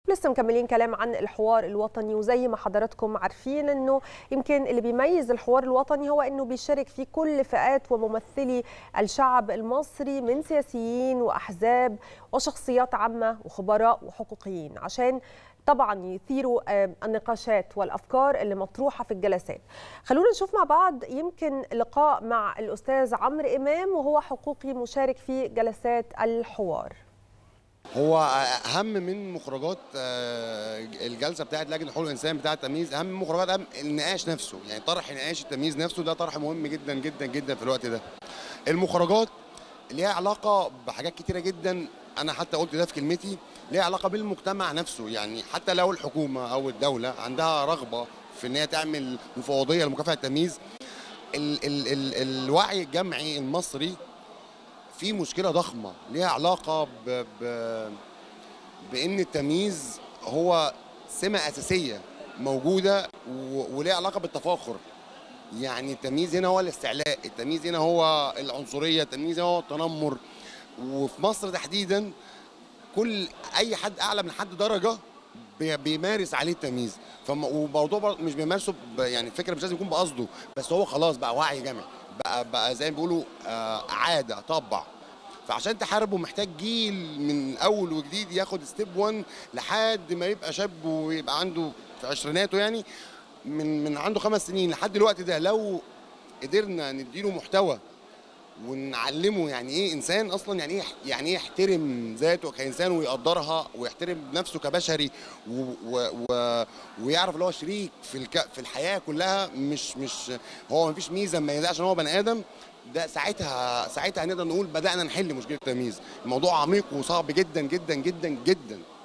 لسه مكملين كلام عن الحوار الوطني وزي ما حضراتكم عارفين انه يمكن اللي بيميز الحوار الوطني هو انه بيشارك فيه كل فئات وممثلي الشعب المصري من سياسيين واحزاب وشخصيات عامه وخبراء وحقوقيين عشان طبعا يثيروا النقاشات والافكار اللي مطروحه في الجلسات. خلونا نشوف مع بعض يمكن لقاء مع الاستاذ عمرو امام وهو حقوقي مشارك في جلسات الحوار. هو اهم من مخرجات الجلسه بتاعه لجنه حقوق الانسان بتاعه التمييز اهم من مخرجات أهم النقاش نفسه يعني طرح نقاش التمييز نفسه ده طرح مهم جدا جدا جدا في الوقت ده المخرجات ليها علاقه بحاجات كتيره جدا انا حتى قلت ده في كلمتي ليها علاقه بالمجتمع نفسه يعني حتى لو الحكومه او الدوله عندها رغبه في ان هي تعمل مفوضيه لمكافحه التمييز ال ال ال الوعي الجمعي المصري في مشكله ضخمه ليها علاقه ب ب بان التمييز هو سمه اساسيه موجوده وليها علاقه بالتفاخر يعني التمييز هنا هو الاستعلاء التمييز هنا هو العنصريه التمييز هنا هو التنمر وفي مصر تحديدا كل اي حد اعلى من حد درجه بيمارس عليه التمييز وموضوع مش بيمارسه يعني الفكره مش لازم يكون بقصده بس هو خلاص بقى وعي جمعي بقى بقى زي ما بيقولوا عاده طبع فعشان تحاربه محتاج جيل من اول وجديد ياخد ستيب 1 لحد ما يبقى شاب ويبقى عنده في عشريناته يعني من من عنده خمس سنين لحد الوقت ده لو قدرنا نديله محتوى ونعلمه يعني ايه انسان اصلا يعني ايه يعني ايه يحترم ذاته كانسان ويقدرها ويحترم نفسه كبشري و و و ويعرف اللي هو شريك في الك في الحياه كلها مش مش هو ما فيش ميزه مميزه عشان هو بني ادم ده ساعتها ساعتها هنقدر نقول بدانا نحل مشكله التمييز الموضوع عميق وصعب جدا جدا جدا جدا